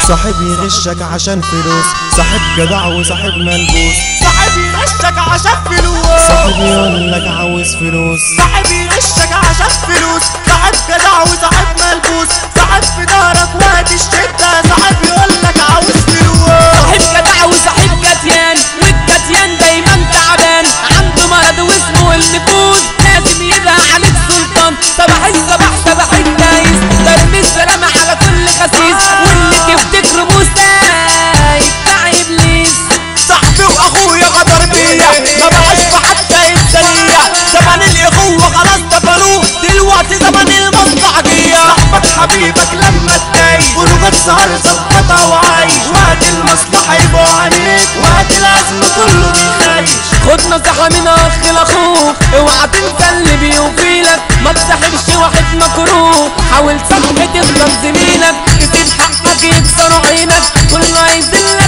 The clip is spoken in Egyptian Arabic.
صاحب يغشك عشان فلوس صاحب جدع وصاحب ملبوس صاحب يغشك عشان فلوس صاحب يقول لك عاوز فلوس صاحب يغشك عشان فلوس صاحب جدع وصاحب ملبوس صاحب في دارك وقت الشدة صاحب يقولك عاوز فلوس صاحب جدع وصاحب كتيان والكتيان دايما تعبان عنده مرض واسمه النفوذ لازم يبقى عليك سلطان صباح الصباح صباح الدايس ضرب السلام على كل خسيس واللي تفتكره مستايف بتاع ابليس صاحبي واخويا غدر بيا ما بقاش في حتى انسانية زمان الاخوة خلاص دفنوه دلوقتي زمان المصلحجية صاحبك حبيبك لما تضايق خروجات سهر ظبطها وعايش وقت المصلحة يبقوا عليك وقت الازمة كله بيخايش خد نصيحة من اخ لاخوك اوعى تنسى اللي بيوفيلك ما تصاحبش واحد مكروه حاول صح تفضل زميلك كتب حقك يكسروا عينك كله هيذلك